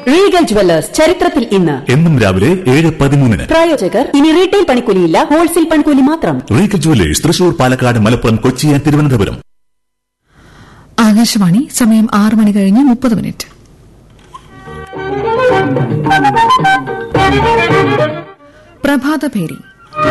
Regal jewellers ചരിത്രത്തിൽ ഇന്ന് എന്നും രാവിലെ ഏഴ് പതിമൂന്നിന് പ്രായോജകർ ഇനി റീറ്റെയിൽ പണിക്കൂലിയില്ല ഹോൾസെയിൽ പണിക്കൂലി മാത്രം regal jewellers Thrissur Palakkad Malappuram Kochi and Thiruvananthapuram Akashvani സമയം ആറ് മണി കഴിഞ്ഞ് മുപ്പത് മിനിറ്റ് പ്രഭാതഭേരി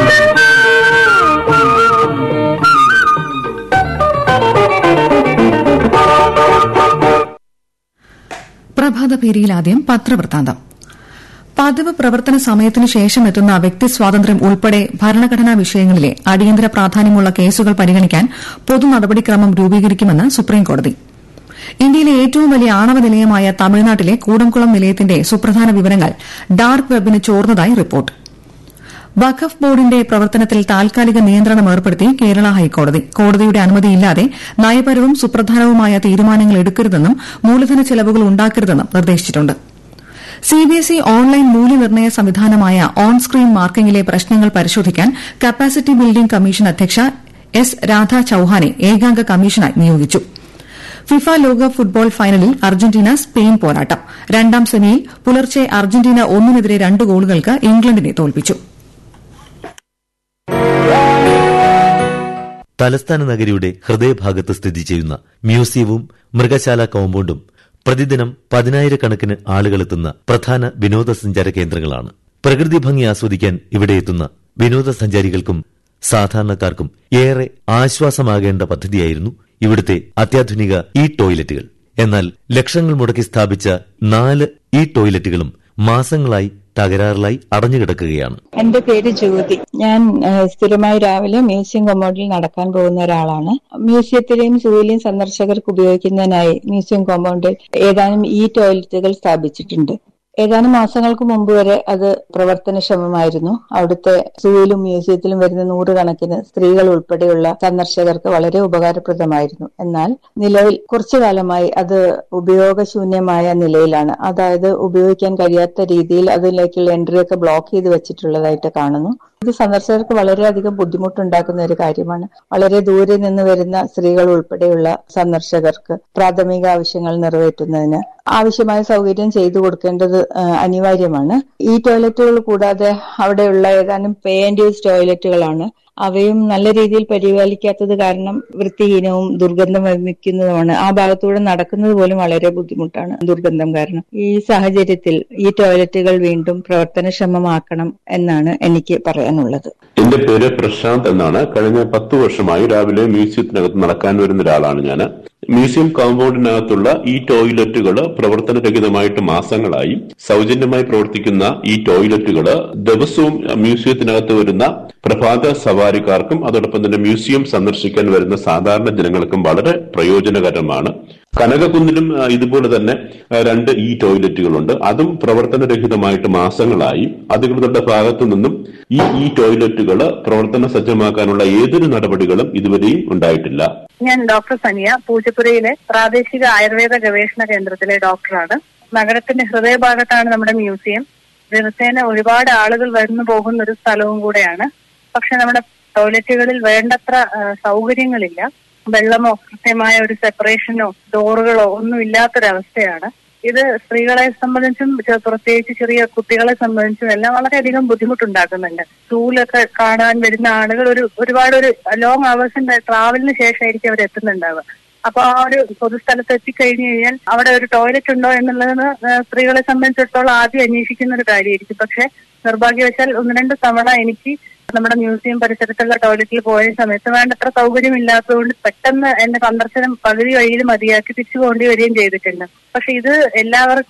പ്രഭാതഭേരിയിൽ ആദ്യം പത്രവൃത്താന്തം പതിവ് പ്രവർത്തന സമയത്തിനു ശേഷം എത്തുന്ന വ്യക്തി സ്വാതന്ത്ര്യം ഉൾപ്പെടെ ഭരണഘടനാ വിഷയങ്ങളിലെ അടിയന്തര പ്രാധാന്യമുള്ള കേസുകൾ പരിഗണിക്കാൻ പൊതു നടപടിക്രമം രൂപീകരിക്കുമെന്ന് സുപ്രീംകോടതി ഇന്ത്യയിലെ ഏറ്റവും വലിയ ആണവ നിലയമായ തമിഴ്നാട്ടിലെ കൂടംകുളം നിലയത്തിന്റെ സുപ്രധാന വിവരങ്ങൾ ഡാർക്ക് വെബിന് ചോർന്നതായി റിപ്പോർട്ട് വഖഫ് ബോർഡിന്റെ പ്രവർത്തനത്തിൽ താൽക്കാലിക നിയന്ത്രണം ഏർപ്പെടുത്തി കേരള ഹൈക്കോടതി കോടതിയുടെ അനുമതിയില്ലാതെ നയപരവും സുപ്രധാനവുമായ തീരുമാനങ്ങൾ എടുക്കരുതെന്നും മൂലധന ചെലവുകൾ ഉണ്ടാക്കരുതെന്നും നിർദ്ദേശിച്ചിട്ടുണ്ട് സിബിഎസ്ഇ ഓൺലൈൻ മൂല്യനിർണ്ണയ സംവിധാനമായ ഓൺ സ്ക്രീൻ മാർക്കിംഗിലെ പ്രശ്നങ്ങൾ പരിശോധിക്കാൻ കപ്പാസിറ്റി ബിൽഡിംഗ് കമ്മീഷൻ അധ്യക്ഷ എസ് രാധ ചൌഹാനെ ഏകാംഗ കമ്മീഷനായി നിയോഗിച്ചു ഫിഫ ലോകകപ്പ് ഫുട്ബോൾ ഫൈനലിൽ അർജന്റീന സ്പെയിൻ പോരാട്ടം രണ്ടാം സെമിയിൽ പുലർച്ചെ അർജന്റീന ഒന്നിനെതിരെ രണ്ട് ഗോളുകൾക്ക് ഇംഗ്ലണ്ടിനെ തോൽപ്പിച്ചു തലസ്ഥാന നഗരിയുടെ ഹൃദയഭാഗത്ത് സ്ഥിതി ചെയ്യുന്ന മ്യൂസിയവും മൃഗശാല കോമ്പൗണ്ടും പ്രതിദിനം പതിനായിരക്കണക്കിന് ആളുകളെത്തുന്ന പ്രധാന വിനോദസഞ്ചാര കേന്ദ്രങ്ങളാണ് പ്രകൃതി ഭംഗി ആസ്വദിക്കാൻ ഇവിടെ എത്തുന്ന വിനോദസഞ്ചാരികൾക്കും സാധാരണക്കാർക്കും ഏറെ ആശ്വാസമാകേണ്ട പദ്ധതിയായിരുന്നു ഇവിടുത്തെ അത്യാധുനിക ഈ ടോയ്ലറ്റുകൾ എന്നാൽ ലക്ഷങ്ങൾ മുടക്കി സ്ഥാപിച്ച നാല് ഈ ടോയ്ലറ്റുകളും മാസങ്ങളായി തകരാറിലായി അടഞ്ഞുകിടക്കുകയാണ് എന്റെ പേര് ജ്യോതി ഞാൻ ഏഹ്, സ്ഥിരമായി രാവിലെ മ്യൂസിയം കോമ്പൗണ്ടിൽ നടക്കാൻ പോകുന്ന ഒരാളാണ് മ്യൂസിയത്തിലെയും സൂയിലെയും സന്ദർശകർക്ക് ഉപയോഗിക്കുന്നതിനായി മ്യൂസിയം കോമ്പൗണ്ടിൽ ഏതാനും ഈ ടോയ്ലറ്റുകൾ സ്ഥാപിച്ചിട്ടുണ്ട് ഏതാനും മാസങ്ങൾക്ക് മുമ്പ് വരെ അത് പ്രവർത്തനക്ഷമമായിരുന്നു അവിടുത്തെ സൂയിലും മ്യൂസിയത്തിലും വരുന്ന നൂറുകണക്കിന് സ്ത്രീകൾ ഉൾപ്പെടെയുള്ള സന്ദർശകർക്ക് വളരെ ഉപകാരപ്രദമായിരുന്നു എന്നാൽ നിലവിൽ കുറച്ചു കാലമായി അത് ഉപയോഗശൂന്യമായ നിലയിലാണ് അതായത് ഉപയോഗിക്കാൻ കഴിയാത്ത രീതിയിൽ അതിലേക്കുള്ള എൻട്രി ഒക്കെ ബ്ലോക്ക് ചെയ്ത് വെച്ചിട്ടുള്ളതായിട്ട് കാണുന്നു ഇത് സന്ദർശകർക്ക് വളരെയധികം ബുദ്ധിമുട്ടുണ്ടാക്കുന്ന ഒരു കാര്യമാണ് വളരെ ദൂരെ നിന്ന് വരുന്ന സ്ത്രീകൾ ഉൾപ്പെടെയുള്ള സന്ദർശകർക്ക് പ്രാഥമിക ആവശ്യങ്ങൾ നിറവേറ്റുന്നതിന് ആവശ്യമായ സൗകര്യം ചെയ്തു കൊടുക്കേണ്ടത് ആ, അനിവാര്യമാണ് ഈ ടോയ്ലറ്റുകൾ കൂടാതെ അവിടെയുള്ള ഏതാനും പേ ആൻഡ് യൂസ് ടോയ്ലറ്റുകളാണ് അവയും നല്ല രീതിയിൽ പരിപാലിക്കാത്തത് കാരണം വൃത്തിഹീനവും ദുർഗന്ധം വമിക്കുന്നതുമാണ് ആ ഭാഗത്തൂടെ നടക്കുന്നത് പോലും വളരെ ബുദ്ധിമുട്ടാണ് ദുർഗന്ധം കാരണം ഈ സാഹചര്യത്തിൽ ഈ ടോയ്ലറ്റുകൾ വീണ്ടും പ്രവർത്തനക്ഷമമാക്കണം എന്നാണ് എനിക്ക് പറയാനുള്ളത് എന്റെ പേര് പ്രശാന്ത് എന്നാണ് കഴിഞ്ഞ പത്ത് വർഷമായി രാവിലെ മ്യൂസിയത്തിനകത്ത് നടക്കാൻ വരുന്ന ഒരാളാണ് ഞാൻ മ്യൂസിയം കോമ്പൗണ്ടിനകത്തുള്ള ഈ ടോയ്ലറ്റുകൾ പ്രവർത്തനരഹിതമായിട്ട് മാസങ്ങളായി സൗജന്യമായി പ്രവർത്തിക്കുന്ന ഈ ടോയ്ലറ്റുകൾ ദിവസവും മ്യൂസിയത്തിനകത്ത് വരുന്ന പ്രഭാത സവാരിക്കാർക്കും അതോടൊപ്പം തന്നെ മ്യൂസിയം സന്ദർശിക്കാൻ വരുന്ന സാധാരണ ജനങ്ങൾക്കും വളരെ പ്രയോജനകരമാണ് കനകക്കുന്നിലും ആ, ഇതുപോലെ തന്നെ ആ, രണ്ട് ഈ ടോയ്ലറ്റുകളുണ്ട് അതും പ്രവർത്തനരഹിതമായിട്ട് മാസങ്ങളായി അധികൃതരുടെ ഭാഗത്തു നിന്നും ഈ ഈ ടോയ്ലറ്റുകൾ പ്രവർത്തന സജ്ജമാക്കാനുള്ള ഏതൊരു നടപടികളും ഇതുവരെയും ഉണ്ടായിട്ടില്ല ഞാൻ ഡോക്ടർ സനിയ പൂജപ്പുരയിലെ പ്രാദേശിക ആയുർവേദ ഗവേഷണ കേന്ദ്രത്തിലെ ഡോക്ടറാണ് നഗരത്തിന്റെ ഹൃദയഭാഗത്താണ് നമ്മുടെ മ്യൂസിയം ദിവസേന ഒരുപാട് ആളുകൾ വരുന്നു പോകുന്ന ഒരു സ്ഥലവും കൂടെയാണ് പക്ഷെ നമ്മുടെ ടോയ്ലറ്റുകളിൽ വേണ്ടത്ര ആ, സൗകര്യങ്ങളില്ല വെള്ളമോ കൃത്യമായ ഒരു സെപ്പറേഷനോ ഡോറുകളോ ഒന്നും ഇല്ലാത്തൊരവസ്ഥയാണ് ഇത് സ്ത്രീകളെ സംബന്ധിച്ചും ചെ- പ്രത്യേകിച്ച് ചെറിയ കുട്ടികളെ സംബന്ധിച്ചും എല്ലാം വളരെയധികം ബുദ്ധിമുട്ടുണ്ടാക്കുന്നുണ്ട് സ്കൂളൊക്കെ കാണാൻ വരുന്ന ആളുകൾ ഒരു ഒരുപാട് ഒരു ലോങ് അവേഴ്സിന്റെ ട്രാവലിന് ശേഷമായിരിക്കും അവർ എത്തുന്നുണ്ടാവുക അപ്പൊ ആ ഒരു പൊതുസ്ഥലത്ത് എത്തിക്കഴിഞ്ഞു കഴിഞ്ഞാൽ അവിടെ ഒരു ടോയ്ലറ്റ് ഉണ്ടോ എന്നുള്ളത് സ്ത്രീകളെ സംബന്ധിച്ചിടത്തോളം ആദ്യം അന്വേഷിക്കുന്ന ഒരു കാര്യമായിരിക്കും പക്ഷെ നിർഭാഗ്യവശാൽ ഒന്ന് രണ്ട് തവണ എനിക്ക് നമ്മുടെ മ്യൂസിയം പരിസരത്തുള്ള ടോയ്ലറ്റിൽ പോയ സമയത്ത് വേണ്ടത്ര സൗകര്യം ഇല്ലാത്തതുകൊണ്ട് പെട്ടെന്ന് എന്റെ സന്ദർശനം പകുതി വഴിയിൽ മതിയാക്കി തിരിച്ചു പോകേണ്ടി വരികയും ചെയ്തിട്ടുണ്ട് പക്ഷെ ഇത് എല്ലാവർ